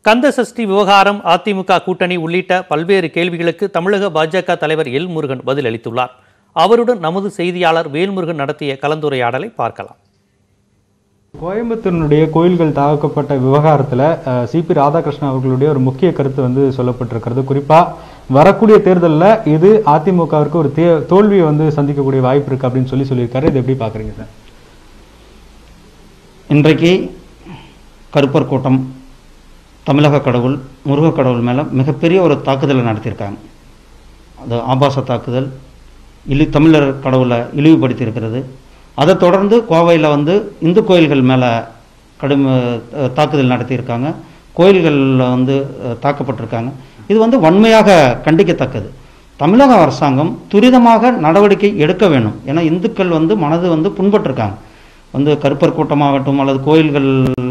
கந்த சஷ்டி விவகாரம் அதிமுக கூட்டணி உள்ளிட்ட பல்வேறு கேள்விகளுக்கு தமிழக பாஜக தலைவர் எல் முருகன் பதில் அளித்துள்ளார் அவருடன் நமது செய்தியாளர் வேல்முருகன் நடத்திய கலந்துரையாடலை பார்க்கலாம் கோயம்புத்தூரினுடைய கோயில்கள் தாக்கப்பட்ட விவகாரத்தில் சிபி ராதாகிருஷ்ணன் அவர்களுடைய ஒரு முக்கிய கருத்து வந்து சொல்லப்பட்டிருக்கிறது குறிப்பாக வரக்கூடிய தேர்தலில் இது அதிமுகவிற்கு ஒரு தே தோல்வியை வந்து சந்திக்கக்கூடிய வாய்ப்பு இருக்கு அப்படின்னு சொல்லி சொல்லியிருக்காரு இது எப்படி பார்க்குறீங்க சார் இன்றைக்கு கருப்பர் கூட்டம் தமிழக கடவுள் முருக கடவுள் மேலே மிகப்பெரிய ஒரு தாக்குதலை நடத்தியிருக்காங்க அது ஆபாச தாக்குதல் இழி தமிழர் கடவுளை இழிவுபடுத்தியிருக்கிறது அதை தொடர்ந்து கோவையில் வந்து இந்து கோயில்கள் மேலே கடும் அஹ், தாக்குதல் நடத்தியிருக்காங்க கோயில்களில் வந்து அஹ், தாக்கப்பட்டிருக்காங்க இது வந்து வன்மையாக கண்டிக்கத்தக்கது தமிழக அரசாங்கம் துரிதமாக நடவடிக்கை எடுக்க வேணும் ஏன்னா இந்துக்கள் வந்து மனது வந்து புண்பட்டிருக்காங்க வந்து கருப்பர் கூட்டமாகட்டும் அல்லது கோயில்கள்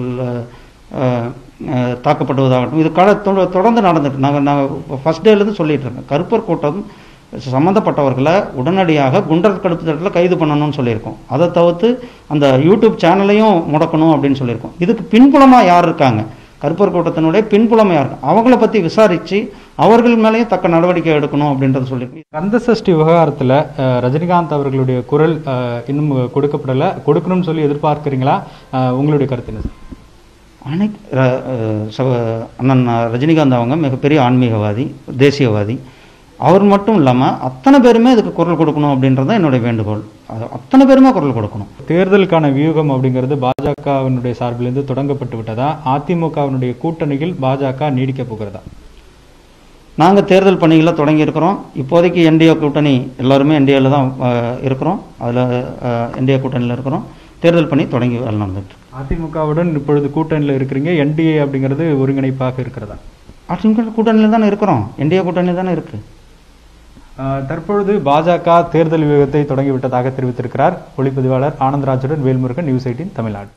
அஹ், அஹ், தாக்கப்படுவதாகட்டும் இது கால தொட- தொடர்ந்து நடந்துட்டு நாங்கள் நாங்கள் ஃபஸ்ட் டேலேருந்து சொல்லிட்டு இருக்கோம் கருப்பர் கூட்டம் சம்மந்தப்பட்டவர்களை உடனடியாக குண்டர் கடுப்பு தட்டில் கைது பண்ணணும்னு சொல்லியிருக்கோம் அதை தவிர்த்து அந்த யூடியூப் சேனலையும் முடக்கணும் அப்படின்னு சொல்லியிருக்கோம் இதுக்கு பின்புலமாக யார் இருக்காங்க கருப்பர் கூட்டத்தினுடைய பின்புலமாக யார் இருக்காங்க அவங்கள பற்றி விசாரித்து அவர்கள் மேலேயும் தக்க நடவடிக்கை எடுக்கணும் அப்படின்றத சொல்லியிருக்கோம் கந்த சஷ்டி விவகாரத்தில் ரஜினிகாந்த் அவர்களுடைய குரல் அஹ், இன்னும் கொடுக்கப்படலை கொடுக்கணும்னு சொல்லி எதிர்பார்க்குறீங்களா அஹ், உங்களுடைய கருத்து என்ன சார் அனைத்து ர- அஹ் சகோ அண்ணன் ரஜினிகாந்த் அவங்க மிகப்பெரிய ஆன்மீகவாதி தேசியவாதி அவர் மட்டும் இல்லாமல் அத்தனை பேருமே இதுக்கு குரல் கொடுக்கணும் அப்படின்றது தான் என்னுடைய வேண்டுகோள் அது அத்தனை பேருமே குரல் கொடுக்கணும் தேர்தலுக்கான வியூகம் அப்படிங்கிறது பாஜகவினுடைய சார்பிலிருந்து தொடங்கப்பட்டு விட்டதா அதிமுகவினுடைய கூட்டணியில் பாஜக நீடிக்க போகிறதா நாங்கள் தேர்தல் பணிகளை தொடங்கியிருக்கிறோம் இப்போதைக்கு என்டிஏ கூட்டணி எல்லாருமே என்டிஏல தான் அஹ், இருக்கிறோம் அதில் என்டிஏ கூட்டணியில் இருக்கிறோம் தேர்தல் பணி தொடங்கி வேலை நடந்துட்டு இருக்கு. அதிமுகவுடன் இப்பொழுது கூட்டணியில் இருக்கிறீங்க என்டிஏ அப்படிங்கிறது ஒருங்கிணைப்பாக இருக்கிறதா அதிமுக கூட்டணியில் தானே இருக்கிறோம் என்டிஏ கூட்டணியில் தானே இருக்குது ஆஹ் தற்பொழுது பாஜக தேர்தல் வியூகத்தை தொடங்கிவிட்டதாக தெரிவித்திருக்கிறார் ஒளிப்பதிவாளர் ஆனந்தராஜுடன் வேல்முருகன் நியூஸ் எயிட்டின் தமிழ்நாடு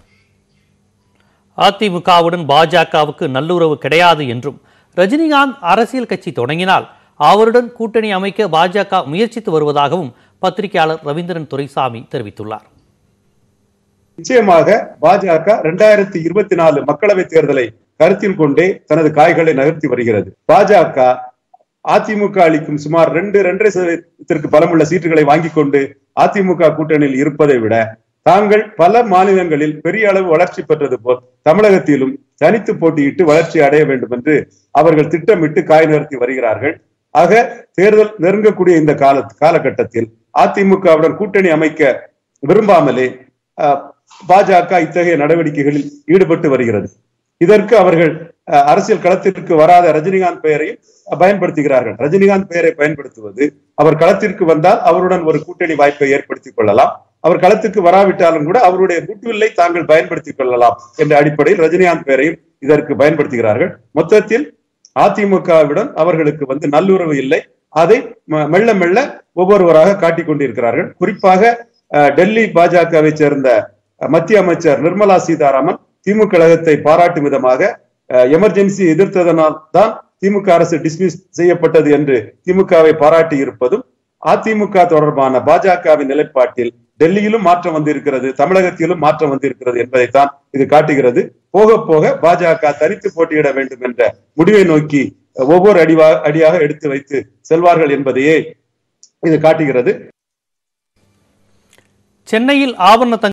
அதிமுகவுடன் பாஜகவுக்கு நல்லுறவு கிடையாது என்றும் ரஜினிகாந்த் அரசியல் கட்சி தொடங்கினால் அவருடன் கூட்டணி அமைக்க பாஜக முயற்சித்து வருவதாகவும் பத்திரிகையாளர் ரவீந்திரன் துரைசாமி தெரிவித்துள்ளார் நிச்சயமாக பாஜக இரண்டாயிரத்தி இருபத்தி நாலு மக்களவை தேர்தலை கருத்தில் கொண்டே தனது காய்களை நகர்த்தி வருகிறது பாஜக அதிமுக அளிக்கும் சுமார் ரெண்டு இரண்டரை சதவீதத்திற்கு பலமுள்ள சீட்டுகளை வாங்கிக் கொண்டு அதிமுக கூட்டணியில் இருப்பதை விட தாங்கள் பல மாநிலங்களில் பெரிய அளவு வளர்ச்சி பெற்றது போல் தமிழகத்திலும் தனித்து போட்டியிட்டு வளர்ச்சி அடைய வேண்டும் என்று அவர்கள் திட்டமிட்டு காய் நகர்த்தி வருகிறார்கள் ஆக தேர்தல் நெருங்கக்கூடிய இந்த கால காலகட்டத்தில் அதிமுகவுடன் கூட்டணி அமைக்க விரும்பாமலே அஹ், பாஜக இத்தகைய நடவடிக்கைகளில் ஈடுபட்டு வருகிறது இதற்கு அவர்கள் அஹ், அரசியல் களத்திற்கு வராத ரஜினிகாந்த் பெயரையும் பயன்படுத்துகிறார்கள் ரஜினிகாந்த் பெயரை பயன்படுத்துவது அவர் களத்திற்கு வந்தால் அவருடன் ஒரு கூட்டணி வாய்ப்பை ஏற்படுத்திக் கொள்ளலாம் அவர் களத்துக்கு வராவிட்டாலும் கூட அவருடைய குட்வில்லை தாங்கள் பயன்படுத்திக் கொள்ளலாம் என்ற அடிப்படையில் ரஜினிகாந்த் பெயரையும் இதற்கு பயன்படுத்துகிறார்கள் மொத்தத்தில் அதிமுகவிடம் அவர்களுக்கு வந்து நல்லுறவு இல்லை அதை ம- மெல்ல மெல்ல ஒவ்வொருவராக காட்டிக் கொண்டிருக்கிறார்கள் குறிப்பாக அஹ், டெல்லி பாஜகவை சேர்ந்த அஹ், மத்திய அமைச்சர் நிர்மலா சீதாராமன் திமுக கழகத்தை பாராட்டும் விதமாக அஹ், எமர்ஜென்சி எதிர்த்ததனால் தான் திமுக அரசு டிஸ்மிஸ் செய்யப்பட்டது என்று திமுகவை பாராட்டி இருப்பதும் அதிமுக தொடர்பான பாஜகவின் நிலைப்பாட்டில் டெல்லியிலும் மாற்றம் வந்திருக்கிறது தமிழகத்திலும் மாற்றம் வந்திருக்கிறது என்பதைத்தான் இது காட்டுகிறது போக போக பாஜக தனித்து போட்டியிட வேண்டும் என்ற முடிவை நோக்கி ஒவ்வொரு அடிவா அடியாக எடுத்து வைத்து செல்வார்கள் என்பதையே இது காட்டுகிறது சென்னையில் ஆபரண தங்க